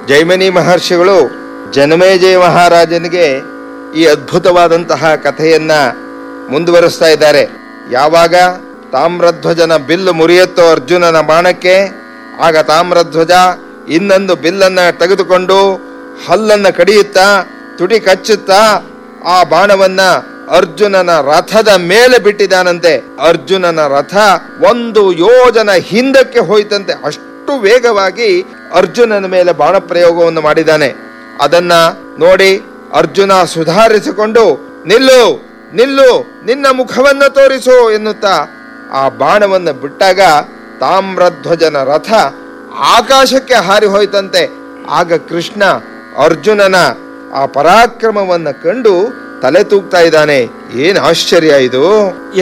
ಜೈಮಿನಿ ಮಹರ್ಷಿಗಳು ಜನಮೇಜಯ ಮಹಾರಾಜನಿಗೆ ಈ ಅದ್ಭುತವಾದಂತಹ ಕಥೆಯನ್ನ ಮುಂದುವರಿಸ್ತಾ ಇದ್ದಾರೆ ಯಾವಾಗ ತಾಮ್ರಧ್ವಜನ ಬಿಲ್ಲು ಮುರಿಯುತ್ತೋ ಅರ್ಜುನನ ಬಾಣಕ್ಕೆ ಆಗ ತಾಮ್ರಧ್ವಜ ಇನ್ನೊಂದು ಬಿಲ್ಲನ್ನ ತೆಗೆದುಕೊಂಡು ಹಲ್ಲನ್ನ ಕಡಿಯುತ್ತಾ ತುಟಿ ಕಚ್ಚುತ್ತಾ ಆ ಬಾಣವನ್ನ ಅರ್ಜುನನ ರಥದ ಮೇಲೆ ಬಿಟ್ಟಿದ್ದಾನಂತೆ ಅರ್ಜುನನ ರಥ ಒಂದು ಯೋಜನ ಹಿಂದಕ್ಕೆ ಹೋಯ್ತಂತೆ ಅಷ್ಟು ವೇಗವಾಗಿ ಅರ್ಜುನನ ಮೇಲೆ ಬಾಣ ಪ್ರಯೋಗವನ್ನು ಮಾಡಿದ್ದಾನೆ ಅದನ್ನ ನೋಡಿ ಅರ್ಜುನ ಸುಧಾರಿಸಿಕೊಂಡು ನಿಲ್ಲು ನಿಲ್ಲು ನಿನ್ನ ಮುಖವನ್ನ ತೋರಿಸು ಎನ್ನುತ್ತಾ ಆ ಬಾಣವನ್ನು ಬಿಟ್ಟಾಗ ತಾಮ್ರಧ್ವಜನ ರಥ ಆಕಾಶಕ್ಕೆ ಹಾರಿ ಹೋಯ್ತಂತೆ ಆಗ ಕೃಷ್ಣ ಅರ್ಜುನನ ಆ ಪರಾಕ್ರಮವನ್ನ ಕಂಡು ತಲೆ ತೂಗ್ತಾ ಇದ್ದಾನೆ ಏನ್ ಆಶ್ಚರ್ಯ ಇದು